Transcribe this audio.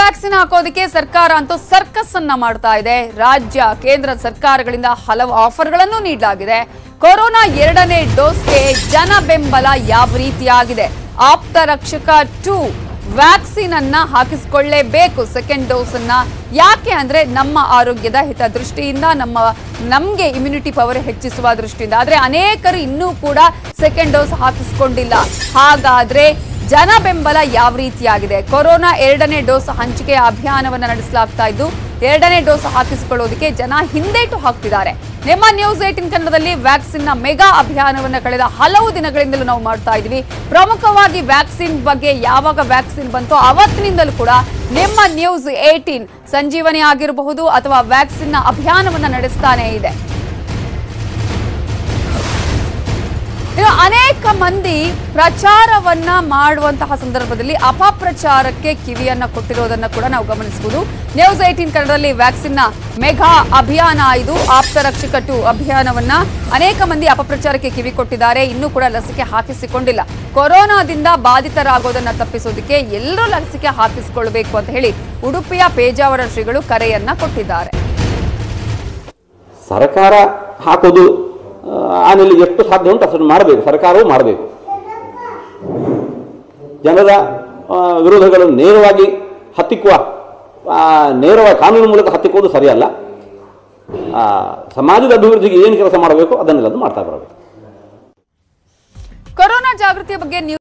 vaccine ಹಾಕೋದಕ್ಕೆ ಸರ್ಕಾರ ಅಂತೂ ಸರ್ಕಸ್ ಅನ್ನ ಮಾಡ್ತಾ ಇದೆ ರಾಜ್ಯ ಕೇಂದ್ರ ಸರ್ಕಾರಗಳಿಂದ ಹಲವು ಆಫರ್ಗಳನ್ನು ನೀಡಲಾಗಿದೆ ಕೊರೋನಾ ಎರಡನೇ ಡೋಸ್ಗೆ ಜನ ಬೆಂಬಲ ಯಾವ ರೀತಿಯಾಗಿದೆ ಆಪ್ತ ರಕ್ಷಕ ಟೂ ವ್ಯಾಕ್ಸಿನ್ ಅನ್ನ ಹಾಕಿಸಿಕೊಳ್ಳೇಬೇಕು ಸೆಕೆಂಡ್ ಡೋಸ್ ಅನ್ನ ಯಾಕೆ ಅಂದ್ರೆ ನಮ್ಮ ಆರೋಗ್ಯದ ಹಿತದೃಷ್ಟಿಯಿಂದ ನಮ್ಮ ನಮ್ಗೆ ಇಮ್ಯುನಿಟಿ ಪವರ್ ಹೆಚ್ಚಿಸುವ ದೃಷ್ಟಿಯಿಂದ ಆದ್ರೆ ಅನೇಕರು ಇನ್ನೂ ಕೂಡ ಸೆಕೆಂಡ್ ಡೋಸ್ ಹಾಕಿಸ್ಕೊಂಡಿಲ್ಲ ಹಾಗಾದ್ರೆ ಜನ ಬೆಂಬಲ ಯಾವ ರೀತಿಯಾಗಿದೆ ಕೊರೋನಾ ಎರಡನೇ ಡೋಸ್ ಹಂಚಿಕೆ ಅಭಿಯಾನವನ್ನು ನಡೆಸಲಾಗ್ತಾ ಇದ್ದು ಎರಡನೇ ಡೋಸ್ ಹಾಕಿಸಿಕೊಳ್ಳೋದಕ್ಕೆ ಜನ ಹಿಂದೇಟು ಹಾಕ್ತಿದ್ದಾರೆ ನಿಮ್ಮ ನ್ಯೂಸ್ ಏಟಿನ್ ಕನ್ನಡದಲ್ಲಿ ವ್ಯಾಕ್ಸಿನ್ ನ ಮೆಗಾ ಅಭಿಯಾನವನ್ನು ಕಳೆದ ಹಲವು ದಿನಗಳಿಂದಲೂ ನಾವು ಮಾಡ್ತಾ ಇದ್ವಿ ಪ್ರಮುಖವಾಗಿ ವ್ಯಾಕ್ಸಿನ್ ಬಗ್ಗೆ ಯಾವಾಗ ವ್ಯಾಕ್ಸಿನ್ ಬಂತೋ ಅವತ್ತಿನಿಂದಲೂ ಕೂಡ ನಿಮ್ಮ ನ್ಯೂಸ್ ಏಟೀನ್ ಸಂಜೀವನಿ ಆಗಿರಬಹುದು ಅಥವಾ ವ್ಯಾಕ್ಸಿನ್ ನ ಅಭಿಯಾನವನ್ನ ನಡೆಸ್ತಾನೇ ಇದೆ ಇನ್ನು ಅನೇಕ ಮಂದಿ ಪ್ರಚಾರವನ್ನ ಮಾಡುವಂತಹ ಸಂದರ್ಭದಲ್ಲಿ ಅಪಪ್ರಚಾರಕ್ಕೆ ಕಿವಿಯನ್ನ ಕೊಟ್ಟಿರೋದನ್ನ ಕೂಡ ನಾವು ಗಮನಿಸಬಹುದು ನ್ಯೂಸ್ ಏಟೀನ್ ಕನ್ನಡದಲ್ಲಿ ವ್ಯಾಕ್ಸಿನ್ ನ ಮೆಗಾ ಅಭಿಯಾನ ಇದು ಆಪ್ತ ರಕ್ಷಕ ಟು ಅಭಿಯಾನವನ್ನ ಅನೇಕ ಮಂದಿ ಅಪಪ್ರಚಾರಕ್ಕೆ ಕಿವಿ ಕೊಟ್ಟಿದ್ದಾರೆ ಇನ್ನೂ ಕೂಡ ಲಸಿಕೆ ಹಾಕಿಸಿಕೊಂಡಿಲ್ಲ ಕೊರೋನಾದಿಂದ ಬಾಧಿತರಾಗೋದನ್ನ ತಪ್ಪಿಸೋದಕ್ಕೆ ಎಲ್ಲರೂ ಲಸಿಕೆ ಹಾಕಿಸಿಕೊಳ್ಬೇಕು ಅಂತ ಹೇಳಿ ಉಡುಪಿಯ ಪೇಜಾವರ ಶ್ರೀಗಳು ಕರೆಯನ್ನ ಕೊಟ್ಟಿದ್ದಾರೆ ಸರ್ಕಾರ ಹಾಕೋದು ಆ, ಆಮೇಲೆ ಎಷ್ಟು ಸಾಧ್ಯ ಉಂಟು ಅಷ್ಟನ್ನು ಮಾಡಬೇಕು ಸರ್ಕಾರವೂ ಮಾಡಬೇಕು ಜನರ ಆ, ವಿರೋಧಗಳನ್ನು ನೇರವಾಗಿ ಹತ್ತಿಕ್ಕುವ ಆ, ನೇರವಾಗಿ ಕಾನೂನು ಮೂಲಕ ಹತ್ತಿಕ್ಕುವುದು ಸರಿಯಲ್ಲ ಆ, ಸಮಾಜದ ಅಭಿವೃದ್ಧಿಗೆ ಏನು ಕೆಲಸ ಮಾಡಬೇಕು ಅದನ್ನೆಲ್ಲ ಮಾಡ್ತಾ ಬರಬೇಕು ಕೊರೋನಾ ಜಾಗೃತಿಯ ಬಗ್ಗೆ ನ್ಯೂಸ್